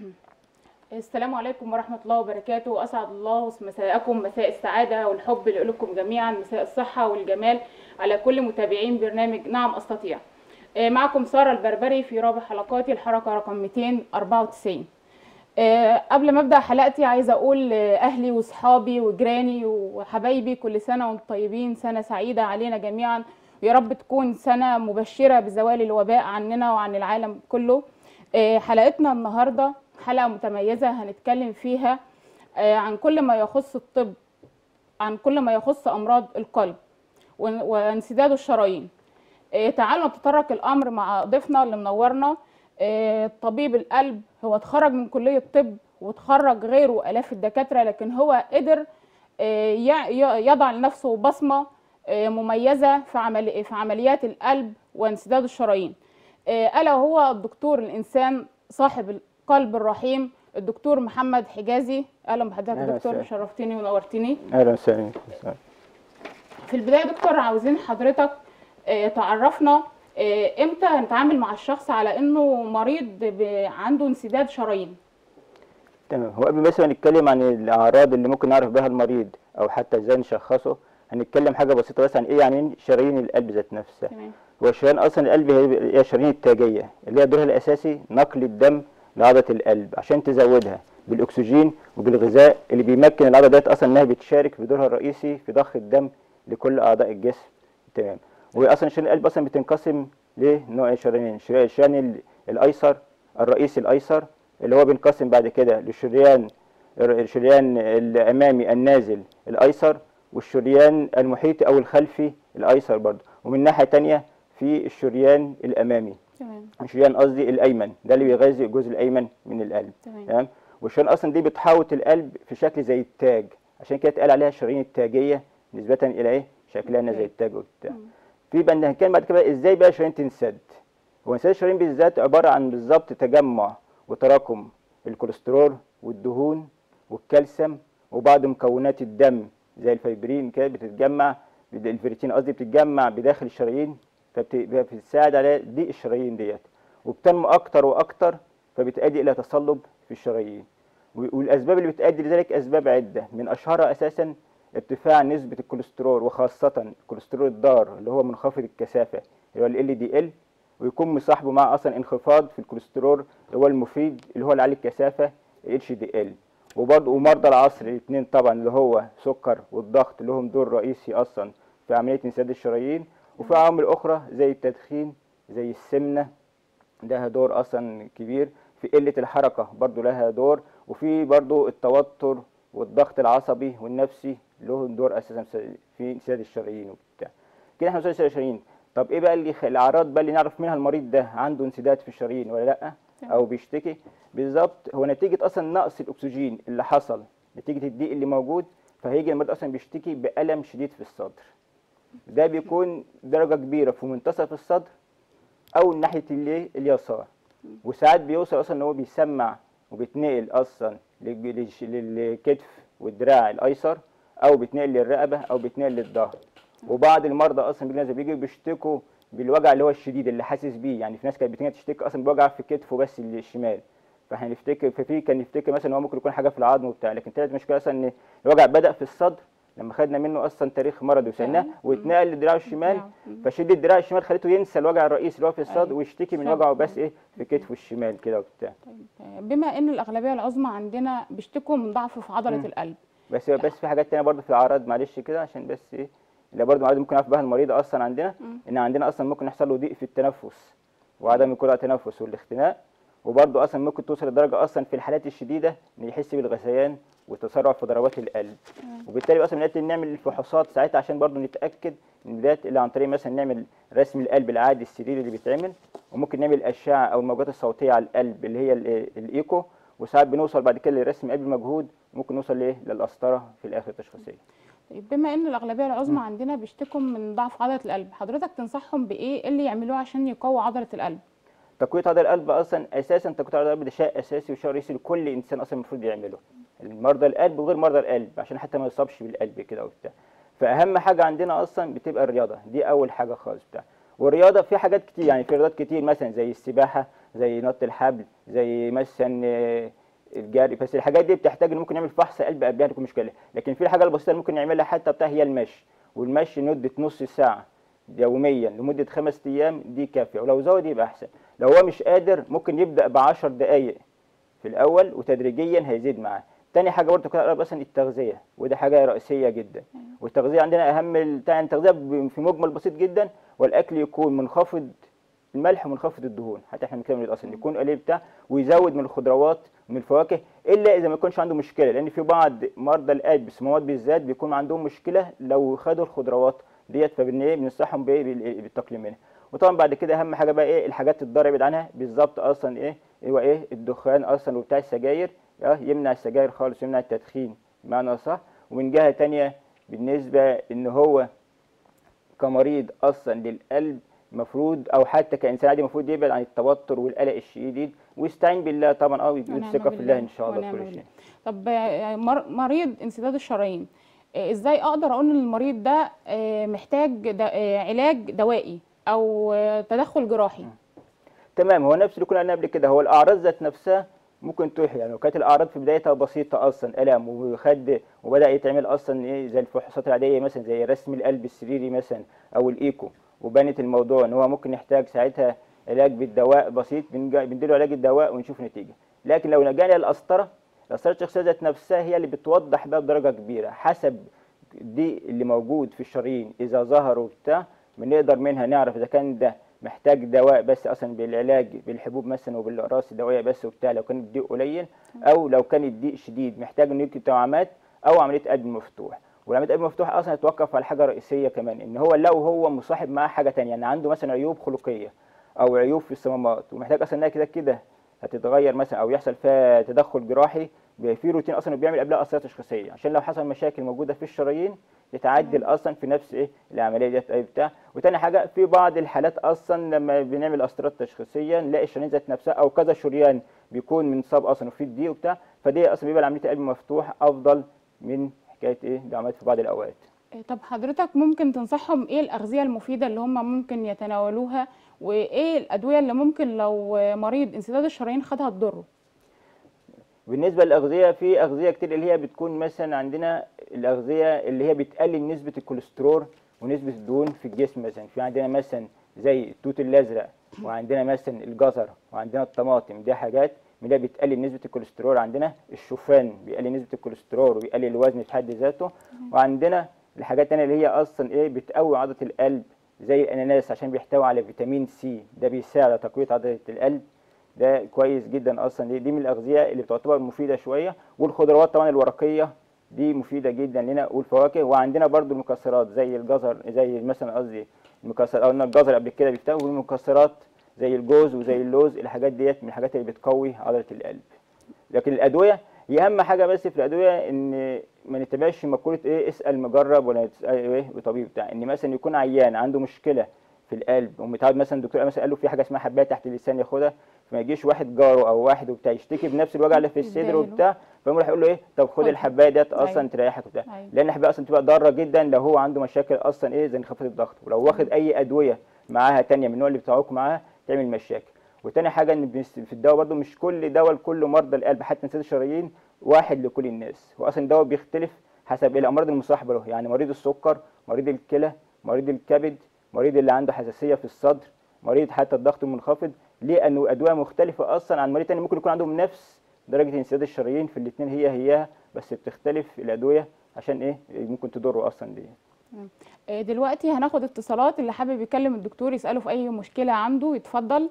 السلام عليكم ورحمة الله وبركاته أسعد الله مساءكم مساء السعادة والحب لكم جميعا مساء الصحة والجمال على كل متابعين برنامج نعم أستطيع آه، معكم سارة البربري في رابع حلقات الحلقة رقم 294 آه، قبل ما أبدأ حلقتي عايزة أقول لأهلي وصحابي وجيراني وحبايبي كل سنة وانتم طيبين سنة سعيدة علينا جميعا ويا رب تكون سنة مبشرة بزوال الوباء عننا وعن العالم كله آه، حلقتنا النهارده حلقة متميزة هنتكلم فيها آه، عن كل ما يخص الطب عن كل ما يخص أمراض القلب وان- وانسداد الشرايين آه، تعالوا نتطرق الأمر مع ضيفنا اللي منورنا آه، طبيب القلب هو اتخرج من كلية الطب وتخرج غيره آلاف الدكاترة لكن هو قدر آه، يع- ي- يضع لنفسه بصمة آه، مميزة في عمل في عمليات القلب وانسداد الشرايين آه، ألا هو الدكتور الإنسان صاحب القلب الرحيم الدكتور محمد حجازي أهلا بحضرتك أهلا دكتور وسهلا. شرفتني ونورتني اهلا وسهلا في البداية دكتور عاوزين حضرتك آه، تعرفنا آه، امتى هنتعامل مع الشخص على انه مريض ب- عنده انسداد شرايين تمام هو قبل بس ما نتكلم عن الاعراض اللي ممكن نعرف بها المريض او حتى ازاي نشخصه هنتكلم حاجه بسيطه بس عن ايه يعني شرايين القلب ذات نفسها تمام هو شريان اصلا القلب هي هي الشرايين التاجيه اللي هي دورها الاساسي نقل الدم لعضله القلب عشان تزودها بالاكسجين وبالغذاء اللي بيمكن العضله ديت اصلا انها بتشارك بدورها الرئيسي في ضخ الدم لكل اعضاء الجسم تمام واصلا شريان القلب اصلا بتنقسم لنوع شرايين شريان الشريان ال- الايسر الرئيسي الايسر اللي هو بينقسم بعد كده للشريان الشريان الامامي النازل الايسر والشريان المحيطي او الخلفي الايسر برضه ومن ناحيه تانية في الشريان الامامي تمام الشريان قصدي الايمن ده اللي بيغذي الجزء الايمن من القلب تمام تمام والشريان اصلا دي بتحوط القلب في شكل زي التاج عشان كده اتقال عليها الشرايين التاجيه نسبه الى ايه شكلها إنها زي التاج وبتاع مم. في بقى هنتكلم بعد كده ازاي بقى الشرايين تنسد هو انسداد الشرايين بالذات عباره عن بالظبط تجمع وتراكم الكوليسترول والدهون والكالسيوم وبعض مكونات الدم زي الفيبرين كده بتتجمع بد- الفيريتين قصدي بتتجمع بداخل الشرايين فبتساعد على ضيق الشرايين ديت وبتنمو اكتر واكتر فبتؤدي الى تصلب في الشرايين و- والاسباب اللي بتؤدي لذلك اسباب عده من اشهرها اساسا ارتفاع نسبه الكوليسترول وخاصه الكوليسترول الضار اللي هو منخفض الكثافه اللي هو ال دي ال ويكون مصاحبه مع اصلا انخفاض في الكوليسترول اللي هو المفيد اللي هو اللي عليه الكثافه اتش دي ال وبرضه ومرضى العصر الاثنين طبعا اللي هو سكر والضغط اللي لهم دور رئيسي اصلا في عمليه انسداد الشرايين وفي عوامل اخرى زي التدخين زي السمنه لها دور اصلا كبير في قله الحركه برضو لها دور وفي برضو التوتر والضغط العصبي والنفسي لهم دور اساسا في انسداد الشرايين وبتاع كده احنا وصلنا الشرايين طب ايه بقى اللي يخ- الاعراض بقى اللي نعرف منها المريض ده عنده انسداد في الشرايين ولا لا تمام. او بيشتكي بالظبط هو نتيجه اصلا نقص الاكسجين اللي حصل نتيجه الضيق اللي موجود فهيجي المريض اصلا بيشتكي بالم شديد في الصدر ده بيكون درجه كبيره في منتصف الصدر او ناحيه الايه اليسار وساعات بيوصل اصلا ان هو بيسمع وبيتنقل اصلا للج- للش- للكتف والدراع الايسر او بيتنقل للرقبه او بيتنقل للظهر وبعض المرضى اصلا بالنسبه بيجوا بيشتكوا بالوجع اللي هو الشديد اللي حاسس بيه يعني في ناس كانت بتيجي تشتكي اصلا بوجع في كتفه بس الشمال فاحنا نفتكر ففي كان يفتكر مثلا ان هو ممكن يكون حاجه في العظم وبتاع لكن طلعت المشكله اصلا ان الوجع بدا في الصدر لما خدنا منه اصلا تاريخ مرضي وسالناه فعلا. واتنقل لدراعه الشمال دراعه. مم. فشده الدراع الشمال خليته ينسى الوجع الرئيسي اللي هو في الصدر أيوة. ويشتكي من فعلا. وجعه بس ايه في كتفه الشمال كده وبتاع طيب بما ان الاغلبيه العظمى عندنا بيشتكوا من ضعف في عضله مم. القلب بس بس في حاجات تانية برضه في الاعراض معلش كده عشان بس ايه اللي برضه معلومة ممكن اعرف بها المريض اصلا عندنا مم. ان عندنا اصلا ممكن يحصل له ضيق في التنفس وعدم قدره على التنفس والاختناق وبرضه اصلا ممكن توصل لدرجه اصلا في الحالات الشديده ان يحس بالغثيان وتسرع في ضربات القلب مم. وبالتالي اصلا بنبتدي نعمل الفحوصات ساعتها عشان برضه نتاكد ان ده اللي عن طريق مثلا نعمل رسم القلب العادي السريري اللي بيتعمل وممكن نعمل اشعه او الموجات الصوتيه على القلب اللي هي ال- الايكو وساعات بنوصل بعد كده لرسم قلب مجهود وممكن نوصل لايه للقسطره في الاخر التشخيصيه طيب بما ان الاغلبيه العظمى عندنا بيشتكوا من ضعف عضله القلب حضرتك تنصحهم بايه اللي يعملوه عشان يقووا عضله القلب تقويه عضله القلب اصلا اساسا تقويه عضله القلب ده شيء اساسي وشيء رئيسي لكل انسان اصلا المفروض يعمله المرضى القلب وغير مرضى القلب عشان حتى ما يصابش بالقلب كده وبتاع فاهم حاجه عندنا اصلا بتبقى الرياضه دي اول حاجه خالص بتاع والرياضه في حاجات كتير يعني في رياضات كتير مثلا زي السباحه زي نط الحبل زي مثلا آه، الجري بس الحاجات دي بتحتاج ان ممكن نعمل فحص قلب قبلها تكون مشكله لكن في الحاجه البسيطه اللي ممكن نعملها حتى بتاع هي المشي والمشي مده نص ساعه يوميا لمده خمس ايام دي كافيه ولو زود يبقى احسن لو هو مش قادر ممكن يبدا ب 10 دقائق في الاول وتدريجيا هيزيد معاه تاني حاجه برضه كده اقرب اصلا التغذيه وده حاجه رئيسيه جدا والتغذيه عندنا اهم بتاع التغذيه ب- في مجمل بسيط جدا والاكل يكون منخفض الملح ومنخفض الدهون حتى احنا بنتكلم اصلا يكون قليل بتاع ويزود من الخضروات ومن الفواكه الا اذا ما يكونش عنده مشكله لان في بعض مرضى القلب السموات بالذات بيكون عندهم مشكله لو خدوا الخضروات ديت فبن بننصحهم بايه بال- بالتقليل منها وطبعا بعد كده اهم حاجه بقى ايه الحاجات الضاره يبعد عنها بالظبط اصلا ايه هو ايه الدخان اصلا وبتاع السجاير اه يمنع السجاير خالص يمنع التدخين بمعنى صح ومن جهه تانية بالنسبه ان هو كمريض اصلا للقلب المفروض او حتى كانسان عادي المفروض يبعد عن التوتر والقلق الشديد ويستعين بالله طبعا اه ويجيب ونعم ثقه في بالله، الله ان شاء الله في ونعم كل بالله. شيء طب آه، مر- مريض انسداد الشرايين آه، ازاي اقدر اقول ان المريض ده آه، محتاج د- آه، علاج دوائي او آه، تدخل جراحي تمام هو نفس اللي كنا قلنا قبل كده هو الاعراض ذات نفسها ممكن توحي يعني لو كانت الاعراض في بدايتها بسيطه اصلا الم وخد وبدا يتعمل اصلا ايه زي الفحوصات العاديه مثلا زي رسم القلب السريري مثلا او الايكو وبانت الموضوع ان هو ممكن يحتاج ساعتها علاج بالدواء بسيط بنج- بنديله علاج الدواء ونشوف نتيجه لكن لو لجأنا للقسطره القسطره الشخصيه ذات نفسها هي اللي بتوضح بقى بدرجه كبيره حسب دي اللي موجود في الشرايين اذا ظهر وبتاع بنقدر منها نعرف اذا كان ده محتاج دواء بس اصلا بالعلاج بالحبوب مثلا وبالاقراص الدوائيه بس وبتاع لو كان الضيق قليل او لو كان الضيق شديد محتاج انه يكتب توعامات او عمليه قلب مفتوح والعمليه قلب مفتوح اصلا يتوقف على حاجه رئيسيه كمان ان هو لو هو مصاحب معاه حاجه تانية يعني عنده مثلا عيوب خلقيه او عيوب في الصمامات ومحتاج اصلا انها كده كده هتتغير مثلا او يحصل فيها تدخل جراحي بيبقى في روتين اصلا بيعمل قبلها قسطره تشخيصيه عشان لو حصل مشاكل موجوده في الشرايين يتعدل اصلا في نفس ايه العمليه ديت اي بتاع وتاني حاجه في بعض الحالات اصلا لما بنعمل قسطرات تشخيصيه نلاقي الشرايين ذات نفسها او كذا شريان بيكون منصاب اصلا وفي الضيق وبتاع فدي اصلا بيبقى عمليه القلب مفتوح افضل من حكايه ايه دعامات في بعض الاوقات آه، طب حضرتك ممكن تنصحهم ايه الاغذيه المفيده اللي هم ممكن يتناولوها وايه الادويه اللي ممكن لو آه، مريض انسداد الشرايين خدها تضره بالنسبه للاغذيه في اغذيه كتير اللي هي بتكون مثلا عندنا الاغذيه اللي هي بتقلل نسبه الكوليسترول ونسبه الدهون في الجسم مثلا في عندنا مثلا زي التوت الازرق وعندنا مثلا الجزر وعندنا الطماطم دي حاجات من اللي بتقلل نسبه الكوليسترول عندنا الشوفان بيقلل نسبه الكوليسترول وبيقلل الوزن في حد ذاته وعندنا الحاجات التانية اللي هي اصلا ايه بتقوي عضله القلب زي الاناناس عشان بيحتوي على فيتامين سي ده بيساعد على تقويه عضله القلب ده كويس جدا اصلا دي, دي من الاغذيه اللي بتعتبر مفيده شويه والخضروات طبعا الورقيه دي مفيده جدا لنا والفواكه وعندنا برضو المكسرات زي الجزر زي مثلا قصدي المكسرات او قلنا الجزر قبل كده بيفتوي والمكسرات زي الجوز وزي اللوز الحاجات ديت من الحاجات اللي بتقوي عضله القلب لكن الادويه هي اهم حاجه بس في الادويه ان ما نتبعش مقوله ايه اسال مجرب ولا تسال ايه بطبيب بتاع ان مثلا يكون عيان عنده مشكله في القلب ومتعود مثلا الدكتور مثلا قال له في حاجه اسمها حبايه تحت اللسان ياخدها فما يجيش واحد جاره او واحد وبتاع يشتكي بنفس الوجع اللي في الصدر يديله. وبتاع فيقوم راح يقول له ايه طب خد خد. الحبايه ديت اصلا أيوة. تريحك وبتاع أيوة. لان الحبايه اصلا تبقى ضاره جدا لو هو عنده مشاكل اصلا ايه زي انخفاض الضغط ولو واخد اي ادويه معاها تانية من النوع اللي بتعوق معاها تعمل مشاكل وتاني حاجه ان بنس- في الدواء برضو مش كل دواء لكل مرضى القلب حتى انسداد الشرايين واحد لكل الناس هو اصلا الدواء بيختلف حسب الامراض المصاحبه له يعني مريض السكر مريض الكلى مريض الكبد مريض اللي عنده حساسيه في الصدر مريض حتى الضغط المنخفض ليه انه ادويه مختلفه اصلا عن مريض تاني ممكن يكون عندهم نفس درجه انسداد الشرايين في الاثنين هي هياها بس بتختلف الادويه عشان ايه ممكن تضره اصلا دي آه، دلوقتي هناخد اتصالات اللي حابب يكلم الدكتور يسأله في أي مشكلة عنده يتفضل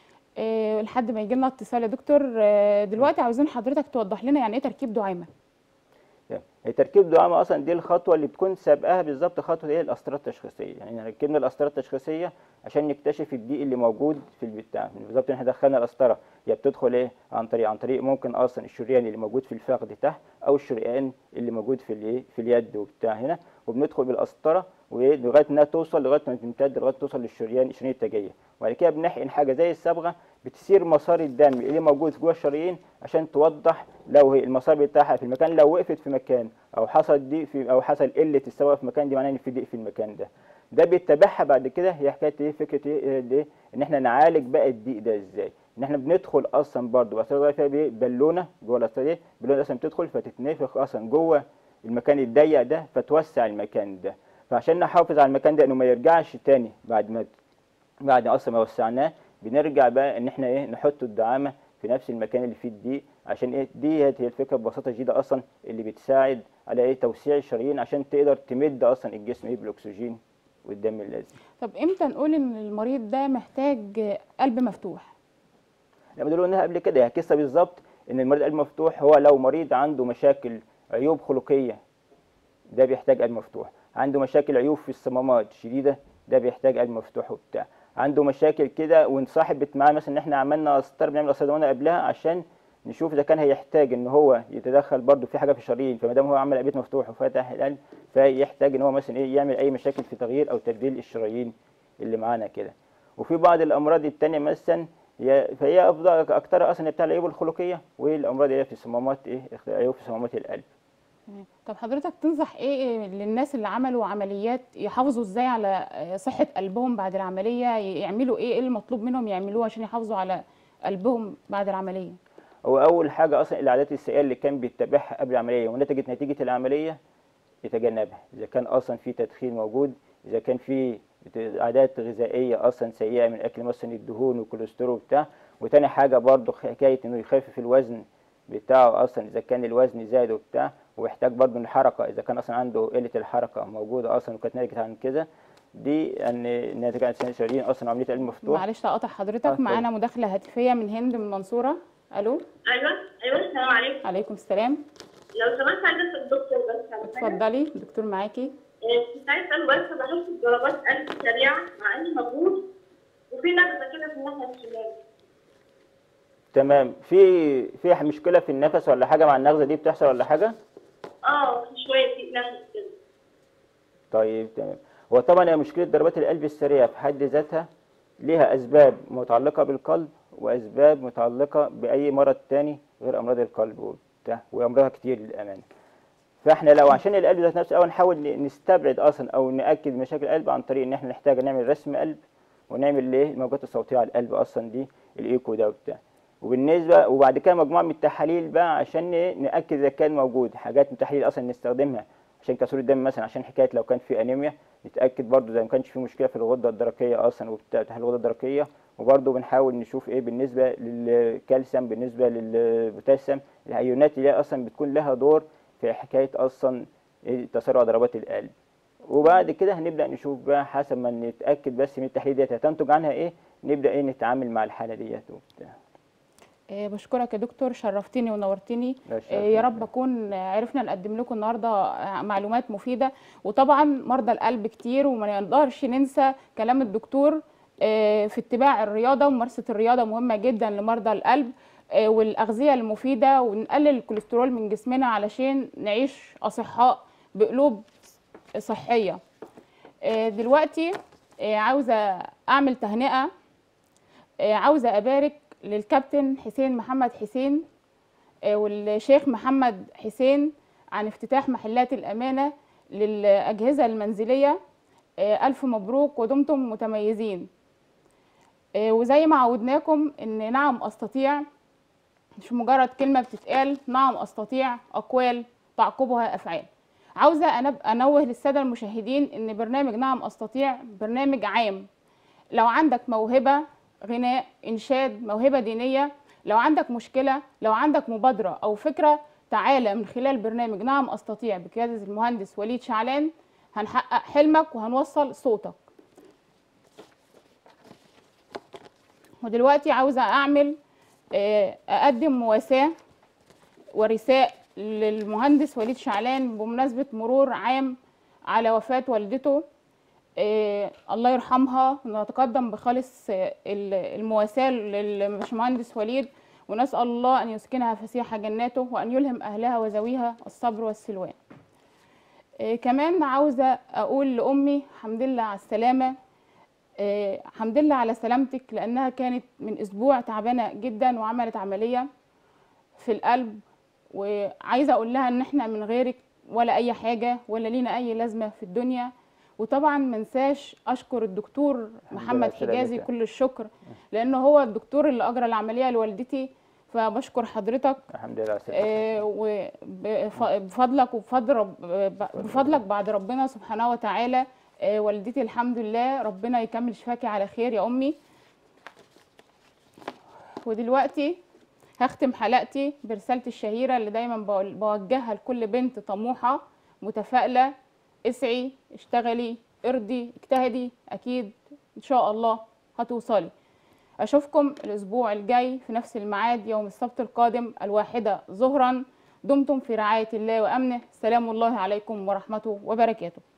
آه، لحد ما يجي لنا اتصال يا دكتور آه، دلوقتي عاوزين حضرتك توضح لنا يعني ايه تركيب دعامة يعني تركيب دعامه اصلا دي الخطوه اللي بتكون سابقاها بالظبط خطوه ايه القسطره التشخيصيه يعني ركبنا القسطره التشخيصيه عشان نكتشف الضيق اللي موجود في البتاع بالظبط احنا دخلنا القسطره هي بتدخل ايه عن طريق عن طريق ممكن اصلا الشريان اللي موجود في الفخذ تحت او الشريان اللي موجود في الايه في اليد وبتاع هنا وبندخل بالقسطره وايه لغايه انها توصل لغايه ما تمتد لغايه توصل للشريان الشريان التاجيه وبعد كده بنحقن حاجه زي الصبغه بتسير مسار الدم اللي موجود جوه الشرايين عشان توضح لو هي المسار بتاعها في المكان لو وقفت في مكان او حصل ضيق في او حصل قله الصبغه في مكان دي معناه ان في ضيق في المكان ده ده بيتبعها بعد كده هي حكايه ايه فكره ايه إيه- إيه ان احنا نعالج بقى الضيق ده ازاي ان احنا بندخل اصلا برضو القسطره الضيقه فيها بإيه؟ بالونه جوه القسطره دي بالونه اصلا بتدخل فتتنفخ اصلا جوه المكان الضيق ده فتوسع المكان ده فعشان نحافظ على المكان ده انه ما يرجعش تاني بعد ما بعد اصلا ما وسعناه بنرجع بقى ان احنا ايه نحط الدعامه في نفس المكان اللي فيه الضيق عشان ايه دي هي الفكره ببساطه شديده اصلا اللي بتساعد على ايه توسيع الشرايين عشان تقدر تمد اصلا الجسم ايه بالاكسجين والدم اللازم طب امتى نقول ان المريض ده محتاج قلب مفتوح لما دول قلناها قبل كده هي قصه بالظبط ان المريض قلب مفتوح هو لو مريض عنده مشاكل عيوب خلقيه ده بيحتاج قلب مفتوح عنده مشاكل عيوب في الصمامات شديده ده بيحتاج قلب مفتوح وبتاع عنده مشاكل كده ونصاحب معاه مثلا ان احنا عملنا قسطره بنعمل قسطره قبلها عشان نشوف اذا كان هيحتاج ان هو يتدخل برضه في حاجه في الشرايين فما دام هو عمل قلبيه مفتوح وفتح القلب فيحتاج ان هو مثلا ايه يعمل اي مشاكل في تغيير او تبديل الشرايين اللي معانا كده وفي بعض الامراض التانية مثلا هي فهي افضل اكترها اصلا بتاع العيوب الخلقيه والامراض اللي هي في صمامات ايه عيوب في صمامات القلب تمام. طب حضرتك تنصح ايه للناس اللي عملوا عمليات يحافظوا ازاي على صحة قلبهم بعد العملية يعملوا ايه ايه المطلوب منهم يعملوه عشان يحافظوا على قلبهم بعد العملية هو اول حاجه اصلا العادات السيئه اللي كان بيتبعها قبل العمليه ونتجت نتيجه العمليه يتجنبها اذا كان اصلا في تدخين موجود اذا كان في عادات غذائيه اصلا سيئه من اكل مثلا الدهون والكوليسترول وبتاع وتاني حاجه برضه حكايه انه يخفف الوزن بتاعه اصلا اذا كان الوزن زاد وبتاع ويحتاج برضه الحركه اذا كان اصلا عنده قله الحركه موجوده اصلا وكانت ناتجه عن كده دي ان ناتجه عن سنه شرايين اصلا عمليه قلب مفتوح معلش تقاطع حضرتك آه، معانا مداخلة هاتفية من هند من المنصورة الو ايوه ايوه السلام عليكم عليكم السلام لو سمحت عايزه اسال الدكتور بس على حاجه اتفضلي الدكتور معاكي آه، كنت عايزه اساله بس بحس بضربات قلب سريعه مع اني مجهود وفي نبضه كده في الناحيه الشمال تمام في في مشكله في النفس ولا حاجه مع النغزه دي بتحصل ولا حاجه اه في شويه في نفس كده طيب تمام هو طبعا هي مشكله ضربات القلب السريعه في حد ذاتها ليها اسباب متعلقه بالقلب واسباب متعلقه باي مرض تاني غير امراض القلب وبتاع وامراضها كتير للامانه فاحنا لو عشان القلب ذات نفسه اول نحاول ن- نستبعد اصلا او ناكد مشاكل القلب عن طريق ان احنا نحتاج نعمل رسم قلب ونعمل ايه الموجات الصوتيه على القلب اصلا دي الايكو ده وبتاع وبالنسبه وبعد كده مجموعه من التحاليل بقى عشان ن- ناكد اذا كان موجود حاجات من التحاليل اصلا نستخدمها عشان كسور الدم مثلا عشان حكايه لو كان في انيميا نتاكد برضو اذا ما كانش في مشكله في الغده الدرقيه اصلا وبتاع تحليل الغده الدرقيه وبرضو بنحاول نشوف ايه بالنسبه للكالسيوم بالنسبه للبوتاسيوم الايونات اللي هي اصلا بتكون لها دور في حكايه اصلا إيه تسارع ضربات القلب وبعد كده هنبدا نشوف بقى حسب ما نتاكد بس من التحليل ديت هتنتج عنها ايه نبدا ايه نتعامل مع الحاله ديت وبتاع آه، بشكرك يا دكتور شرفتني ونورتني لا شرف آه، يا لله. رب اكون عرفنا نقدم لكم النهارده آه، معلومات مفيده وطبعا مرضى القلب كتير وما نقدرش ننسى كلام الدكتور آه، في اتباع الرياضه وممارسه الرياضه مهمه جدا لمرضى القلب آه، والاغذيه المفيده ونقلل الكوليسترول من جسمنا علشان نعيش اصحاء بقلوب صحيه آه، دلوقتي آه، عاوزه اعمل تهنئه آه، عاوزه ابارك للكابتن حسين محمد حسين آه، والشيخ محمد حسين عن افتتاح محلات الامانه للاجهزه المنزليه آه، الف مبروك ودمتم متميزين آه، وزي ما عودناكم ان نعم استطيع مش مجرد كلمه بتتقال نعم استطيع اقوال تعقبها افعال عاوزه أنب- انوه للساده المشاهدين ان برنامج نعم استطيع برنامج عام لو عندك موهبة غناء إنشاد موهبة دينية لو عندك مشكلة لو عندك مبادرة أو فكرة تعالى من خلال برنامج نعم أستطيع بقيادة المهندس وليد شعلان هنحقق حلمك وهنوصل صوتك ودلوقتي عاوزة أعمل آه، أقدم مواساة ورثاء للمهندس وليد شعلان بمناسبة مرور عام على وفاة والدته آه، الله يرحمها ونتقدم بخالص آه، ال- المواساة للباشمهندس وليد ونسأل الله أن يسكنها فسيح جناته وأن يلهم أهلها وذويها الصبر والسلوان آه، كمان عاوزة أقول لأمي الحمد لله على السلامة آه، الحمد لله على سلامتك لأنها كانت من أسبوع تعبانة جدا وعملت عملية في القلب وعايزة أقول لها إن إحنا من غيرك ولا أي حاجة ولا لينا أي لازمة في الدنيا وطبعا منساش اشكر الدكتور محمد على حجازي سلامتك. كل الشكر لانه هو الدكتور اللي اجرى العمليه لوالدتي فبشكر حضرتك الحمد لله على سلامتك. آه، وبفضلك وبفضل رب بفضلك بعد ربنا سبحانه وتعالى آه، والدتي الحمد لله ربنا يكمل شفاكي على خير يا امي ودلوقتي هختم حلقتي برسالتي الشهيره اللي دايما بقول- بوجهها لكل بنت طموحه متفائله اسعي اشتغلي ارضي اجتهدي اكيد ان شاء الله هتوصلي أشوفكم الأسبوع الجاي في نفس الميعاد يوم السبت القادم الواحدة ظهرا دمتم في رعاية الله وأمنه سلام الله عليكم ورحمته وبركاته